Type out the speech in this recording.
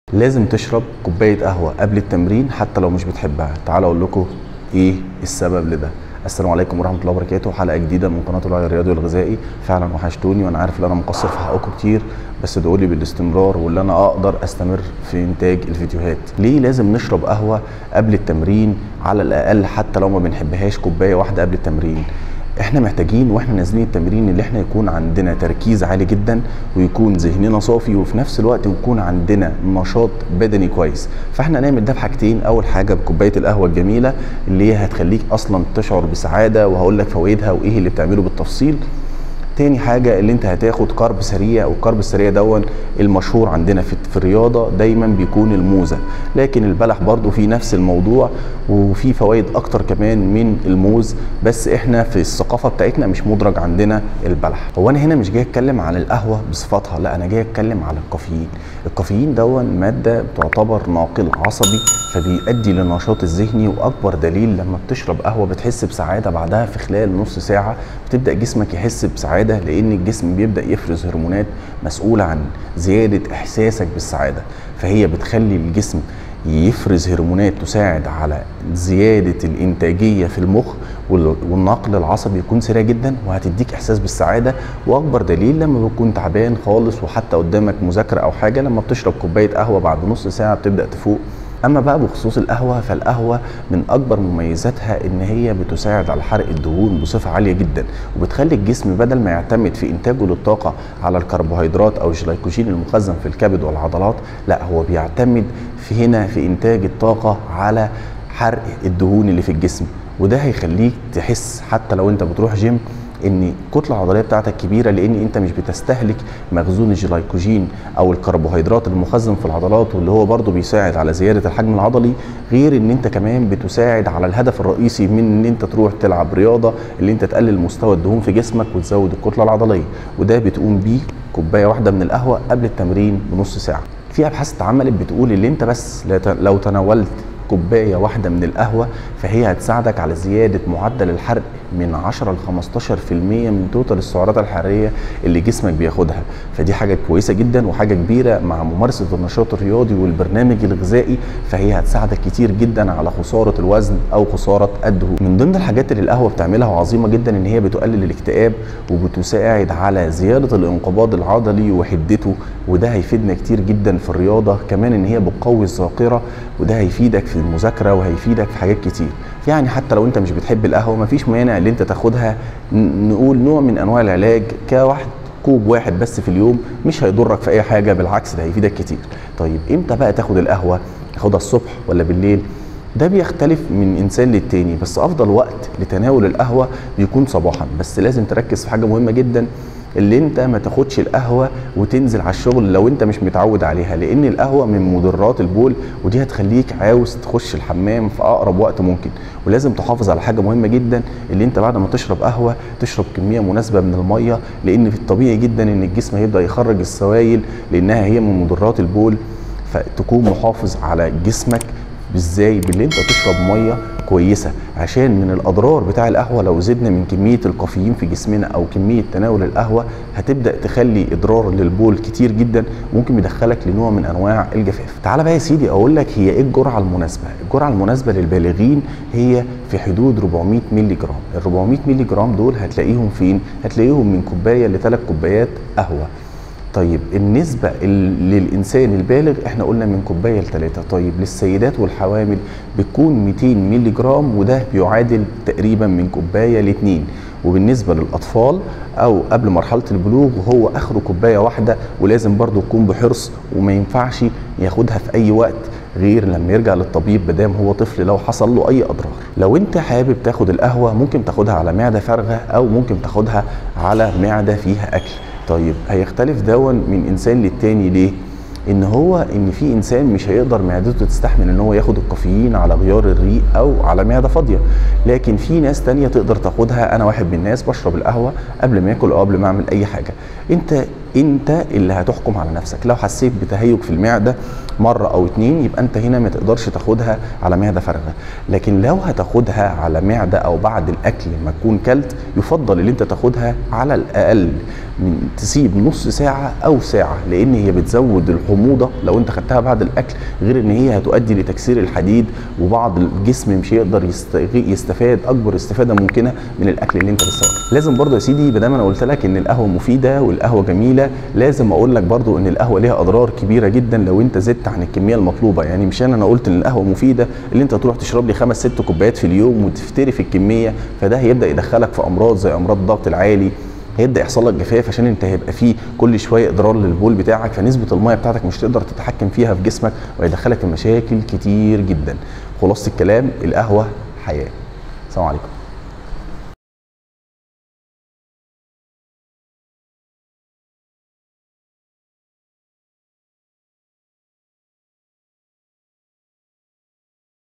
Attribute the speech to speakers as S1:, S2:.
S1: لازم تشرب كوبايه قهوه قبل التمرين حتى لو مش بتحبها تعالوا اقول لكم ايه السبب لده السلام عليكم ورحمه الله وبركاته حلقه جديده من قناه الوعي الرياضي والغذائي فعلا وحشتوني وانا عارف ان انا مقصر في حقكم كتير بس ادعوا لي بالاستمرار واللي انا اقدر استمر في انتاج الفيديوهات ليه لازم نشرب قهوه قبل التمرين على الاقل حتى لو ما بنحبهاش كوبايه واحده قبل التمرين احنا محتاجين واحنا نازلين التمرين اللي احنا يكون عندنا تركيز عالي جدا ويكون ذهننا صافي وفي نفس الوقت يكون عندنا نشاط بدني كويس فاحنا نعمل ده بحاجتين اول حاجه بكوبايه القهوه الجميله اللي هي هتخليك اصلا تشعر بسعاده وهقول لك فوائدها وايه اللي بتعمله بالتفصيل تاني حاجة اللي انت هتاخد كارب سريع والكارب السريع دون المشهور عندنا في, في الرياضة دايما بيكون الموزة لكن البلح برضو فيه نفس الموضوع وفي فوائد اكتر كمان من الموز بس احنا في الثقافة بتاعتنا مش مدرج عندنا البلح هو انا هنا مش جاي اتكلم عن القهوة بصفاتها لا انا جاي اتكلم على الكافيين الكافيين دون مادة تعتبر ناقل عصبي فبيؤدي للنشاط الذهني واكبر دليل لما بتشرب قهوة بتحس بسعادة بعدها في خلال نص ساعة بتبدأ جسمك يحس بسعادة السعاده لان الجسم بيبدا يفرز هرمونات مسؤوله عن زياده احساسك بالسعاده فهي بتخلي الجسم يفرز هرمونات تساعد على زياده الانتاجيه في المخ والنقل العصبي يكون سريع جدا وهتديك احساس بالسعاده واكبر دليل لما بتكون تعبان خالص وحتى قدامك مذاكره او حاجه لما بتشرب كوبايه قهوه بعد نص ساعه بتبدا تفوق اما بقى بخصوص القهوه فالقهوه من اكبر مميزاتها ان هي بتساعد على حرق الدهون بصفه عاليه جدا وبتخلي الجسم بدل ما يعتمد في انتاجه للطاقه على الكربوهيدرات او الجلايكوجين المخزن في الكبد والعضلات لا هو بيعتمد في هنا في انتاج الطاقه على حرق الدهون اللي في الجسم وده هيخليك تحس حتى لو انت بتروح جيم ان الكتله العضليه بتاعتك كبيره لان انت مش بتستهلك مخزون الجلايكوجين او الكربوهيدرات المخزن في العضلات واللي هو برضه بيساعد على زياده الحجم العضلي غير ان انت كمان بتساعد على الهدف الرئيسي من ان انت تروح تلعب رياضه اللي انت تقلل مستوى الدهون في جسمك وتزود الكتله العضليه وده بتقوم بيه كوبايه واحده من القهوه قبل التمرين بنص ساعه في ابحاث اتعملت بتقول اللي انت بس لو تناولت كوبايه واحده من القهوه فهي هتساعدك على زياده معدل الحرق من 10 ل 15% من توتال السعرات الحراريه اللي جسمك بياخدها فدي حاجه كويسه جدا وحاجه كبيره مع ممارسه النشاط الرياضي والبرنامج الغذائي فهي هتساعدك كتير جدا على خساره الوزن او خساره الدهون من ضمن الحاجات اللي القهوه بتعملها وعظيمه جدا ان هي بتقلل الاكتئاب وبتساعد على زياده الانقباض العضلي وحدته وده هيفيدنا كتير جدا في الرياضه كمان ان هي بتقوي الذاكره وده هيفيدك في المذاكره وهيفيدك في حاجات كتير يعني حتى لو انت مش بتحب القهوه مفيش مانع اللي انت تاخدها نقول نوع من انواع العلاج كواحد كوب واحد بس في اليوم مش هيضرك في اي حاجه بالعكس ده هيفيدك كتير طيب امتى بقى تاخد القهوه تاخدها الصبح ولا بالليل ده بيختلف من انسان للتاني بس افضل وقت لتناول القهوه بيكون صباحا بس لازم تركز في حاجه مهمه جدا اللي انت ما تاخدش القهوه وتنزل على الشغل لو انت مش متعود عليها لان القهوه من مضرات البول ودي هتخليك عاوز تخش الحمام في اقرب وقت ممكن ولازم تحافظ على حاجه مهمه جدا اللي انت بعد ما تشرب قهوه تشرب كميه مناسبه من الميه لان في الطبيعي جدا ان الجسم هيبدا يخرج السوائل لانها هي من مضرات البول فتكون محافظ على جسمك ازاي باللي انت تشرب ميه كويسه عشان من الاضرار بتاع القهوه لو زدنا من كميه الكافيين في جسمنا او كميه تناول القهوه هتبدا تخلي اضرار للبول كتير جدا ممكن يدخلك لنوع من انواع الجفاف تعال بقى يا سيدي اقول لك هي ايه الجرعه المناسبه الجرعه المناسبه للبالغين هي في حدود 400 مللي جرام ال 400 مللي جرام دول هتلاقيهم فين هتلاقيهم من كوبايه لثلاث كوبايات قهوه طيب النسبة للإنسان البالغ احنا قلنا من كوباية لثلاثة طيب للسيدات والحوامل بتكون 200 مللي جرام وده بيعادل تقريبا من كوباية لاثنين وبالنسبة للأطفال أو قبل مرحلة البلوغ هو آخره كوباية واحدة ولازم برضه يكون بحرص وما ينفعش ياخدها في أي وقت غير لما يرجع للطبيب مادام هو طفل لو حصل له اي اضرار لو انت حابب تاخد القهوه ممكن تاخدها على معده فارغه او ممكن تاخدها على معده فيها اكل طيب هيختلف دون من انسان للتاني ليه ان هو ان في انسان مش هيقدر معدته تستحمل ان هو ياخد الكافيين على غيار الريق او على معده فاضيه لكن في ناس تانية تقدر تاخدها انا واحد من الناس بشرب القهوه قبل ما اكل او قبل ما اعمل اي حاجه انت انت اللي هتحكم على نفسك لو حسيت بتهيج في المعده مره او اتنين يبقى انت هنا ما تقدرش تاخدها على معده فارغه لكن لو هتاخدها على معده او بعد الاكل ما تكون كلت يفضل ان انت تاخدها على الاقل من تسيب نص ساعه او ساعه لان هي بتزود الحموضه لو انت خدتها بعد الاكل غير ان هي هتؤدي لتكسير الحديد وبعض الجسم مش هيقدر يستغي- يستفاد اكبر استفاده ممكنه من الاكل اللي انت لسه واكله. لازم برضو يا سيدي ما دام انا قلت لك ان القهوه مفيده والقهوه جميله لازم اقول لك برضو ان القهوه ليها اضرار كبيره جدا لو انت زدت عن الكميه المطلوبه يعني مش انا قلت ان القهوه مفيده اللي انت تروح تشرب لي خمس ست كوبايات في اليوم وتفتري في الكميه فده هيبدا يدخلك في امراض زي امراض الضغط العالي هيبدا يحصل لك جفاف عشان انت هيبقى فيه كل شويه اضرار للبول بتاعك فنسبه الميه بتاعتك مش تقدر تتحكم فيها في جسمك ويدخلك في مشاكل كتير جدا خلاصه الكلام القهوه حياه السلام عليكم